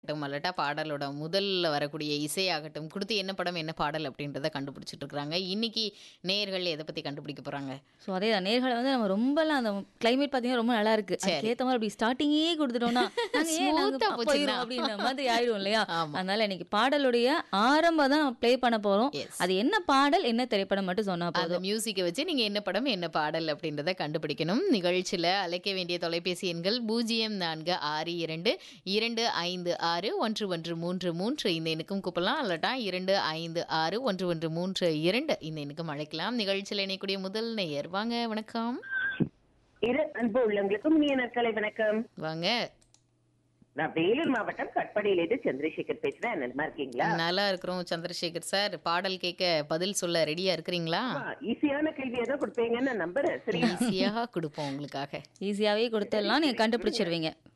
ஆகட்டும், அல்லட்டா பாடலோட முதல்ல வரக்கூடிய இசையாகட்டும், குடுத்து என்ன படம், என்ன பாடல் அப்படின்றத கண்டுபிடிச்சிட்டு இருக்காங்க. இன்னைக்கு நேயர்கள் எத பத்தி கண்டுபிடிக்க போறாங்க? ஸோ அதேதான் நேர்களை வந்து நம்ம ரொம்பலாம் அந்த கிளைமேட் பார்த்தீங்கன்னா ரொம்ப நல்லா இருக்கு சரி. அதுக்கேற்ற மாதிரி அப்படி ஸ்டார்டிங்கே கொடுத்துட்டோம்னா நாங்கள் ஏன் Smooth ஆ நாங்கள் போச்சுன்னா. போயிடும் அப்படின்ற மாதிரி ஆயிடும் இல்லையா ஆமா. அதனால இன்னைக்கு பாடலுடைய ஆரம்பம் தான் ப்ளே பண்ண போறோம் Yes. அது என்ன பாடல் என்ன திரைப்படம் மட்டும் சொன்னா அந்த போதும் மியூசிக்கை வச்சு நீங்க என்ன படம் என்ன பாடல் அப்படின்றத கண்டுபிடிக்கணும் நிகழ்ச்சியில அழைக்க வேண்டிய தொலைபேசி எண்கள் பூஜ்ஜியம் நான்கு ஆறு இரண்டு இரண்டு ஐந்து ஆறு ஒன்று ஒன்று மூன்று மூன்று இந்த எண்ணுக்கும் கூப்பிடலாம் அல்லட்டா இரண்டு ஐந்து ஆறு ஒன்று ஒன்று மூன்று இரண்டு இந்த எண்ணுக்கும் அழைக்கலாம் நிகழ்ச்சியில் இணையக்கூடிய முதல் நேயர் வாங்க வணக்கம் இரு அன்பு உள்ளவங்களுக்கும் இனிய நற்கலை வணக்கம் வாங்க நான் வேலூர் மாவட்டம் கட்படியிலிருந்து சந்திரசேகர் பேசுறேன் நல்லா இருக்கீங்களா நல்லா இருக்கிறோம் சந்திரசேகர் சார் பாடல் கேட்க பதில் சொல்ல ரெடியா இருக்கிறீங்களா ஈஸியான கேள்வியை தான் கொடுப்பீங்கன்னு நான் நம்புறேன் சரியா ஈஸியாக கொடுப்போம் உங்களுக்காக ஈஸியாகவே கொடுத்துடலாம் நீங்கள் கண்டுபிடிச்சிருவீங்க